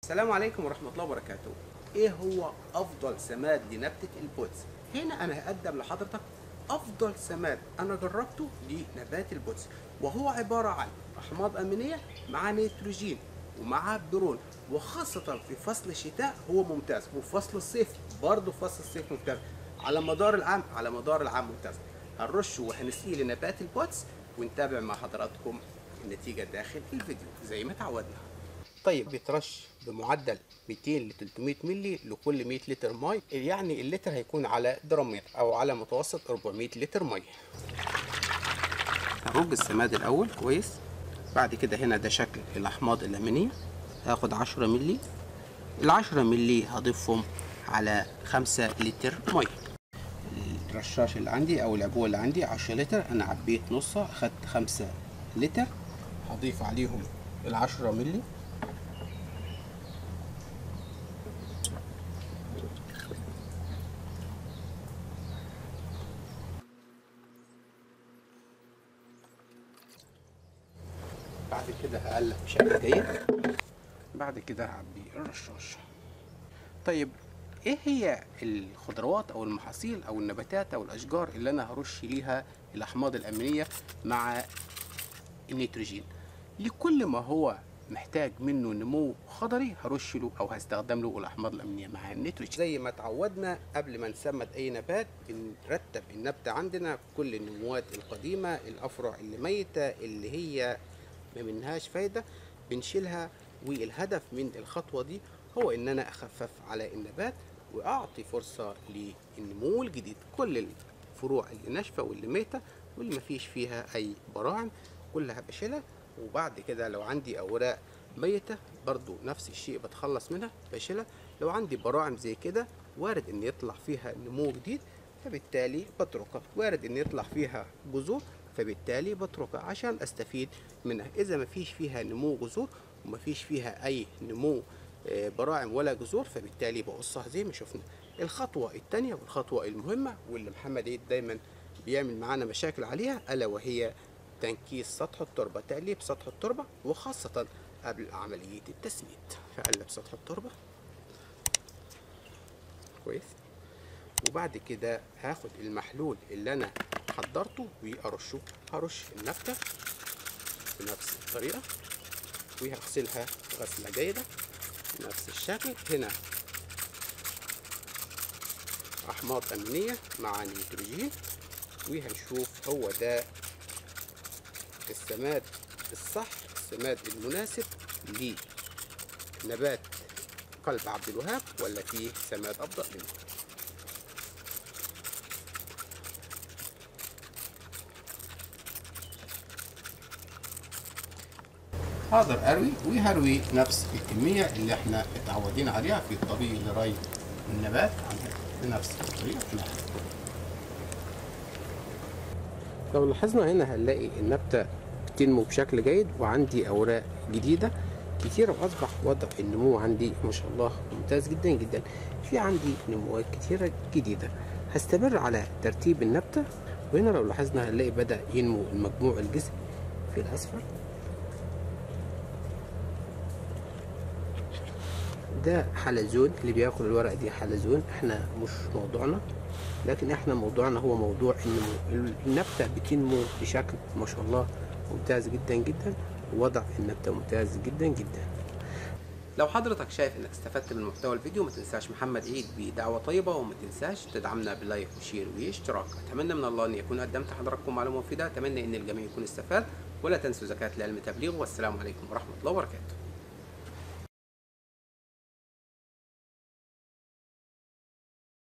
السلام عليكم ورحمة الله وبركاته ايه هو افضل سماد لنبتة البودز هنا انا هقدم لحضرتك افضل سماد انا جربته لنبات البودز وهو عبارة عن احماض امينية مع نيتروجين ومع برون وخاصة في فصل الشتاء هو ممتاز وفي فصل الصيف برضه في فصل الصيف ممتاز على مدار العام على مدار العام ممتاز هنرشه وهنسقيه لنبات البودز ونتابع مع حضراتكم النتيجة داخل الفيديو زي ما تعودنا طيب بيترش بمعدل 200 ل 300 مللي لكل 100 لتر ميه يعني اللتر هيكون على درامين او على متوسط 400 لتر ميه هرج السماد الاول كويس بعد كده هنا ده شكل الاحماض الامينيه هاخد 10 مللي ال 10 مللي هضيفهم على 5 لتر ميه الرشاش اللي عندي او العبوه اللي عندي 10 لتر انا عبيت نصها اخدت 5 لتر هضيف عليهم ال 10 مللي بعد كده هقلب بشكل جيد بعد كده هعبي الرشاش طيب ايه هي الخضروات او المحاصيل او النباتات او الاشجار اللي انا هرش ليها الاحماض الامينيه مع النيتروجين لكل ما هو محتاج منه نمو خضري هرش له او هستخدم له الاحماض الامينيه مع النيتروجين زي ما تعودنا قبل ما نسمد اي نبات بنرتب النبته عندنا كل النموات القديمه الافرع اللي ميته اللي هي ما منهاش فايده بنشيلها والهدف من الخطوه دي هو ان انا اخفف على النبات واعطي فرصه للنمو الجديد كل الفروع اللي ناشفه واللي ميته واللي ما فيش فيها اي براعم كلها بشيلها وبعد كده لو عندي اوراق ميته برضو نفس الشيء بتخلص منها بشيلها لو عندي براعم زي كده وارد ان يطلع فيها نمو جديد فبالتالي بتركها وارد ان يطلع فيها جذور فبالتالي بتركها عشان استفيد منها اذا ما فيش فيها نمو جذور وما فيش فيها اي نمو براعم ولا جذور فبالتالي بقصها زي ما شفنا الخطوة الثانية والخطوة المهمة واللي محمد عيد دايما بيعمل معانا مشاكل عليها ألا وهي تنكيس سطح التربة تقليب سطح التربة وخاصة قبل عملية التسميد فقلب سطح التربة كويس وبعد كده هاخد المحلول اللي انا حضرته وارشه هرش النبتة بنفس الطريقة وهغسلها غسلة جيدة نفس الشكل هنا احماض امينيه مع نيتروجين وهنشوف هو ده السماد الصح السماد المناسب لنبات قلب عبد الوهاب ولا فيه سماد افضل منه هقدر اروي وهروي نفس الكميه اللي احنا متعودين عليها في الطبيعي لري النبات بنفس الطريقه لو لاحظنا هنا هنلاقي النبته بتنمو بشكل جيد وعندي اوراق جديده كتيرة واصبح وضع النمو عندي ما شاء الله ممتاز جدا جدا في عندي نموات كتيرة جديدة هستمر على ترتيب النبتة وهنا لو لاحظنا هنلاقي بدأ ينمو المجموع الجسمي في الأسفل ده حلزون اللي بياكل الورق دي حلزون احنا مش موضوعنا لكن احنا موضوعنا هو موضوع النمو النبتة بتنمو بشكل ما شاء الله ممتاز جدا جدا ووضع النبتة ممتاز جدا جدا لو حضرتك شايف انك استفدت من محتوى الفيديو ما تنساش محمد عيد بدعوة طيبة وما تنساش تدعمنا بلايك وشير واشتراك اتمنى من الله ان يكون قدمت حضراتكم معلومة مفيدة اتمنى ان الجميع يكون استفاد ولا تنسوا زكاة العلم تبليغ والسلام عليكم ورحمة الله وبركاته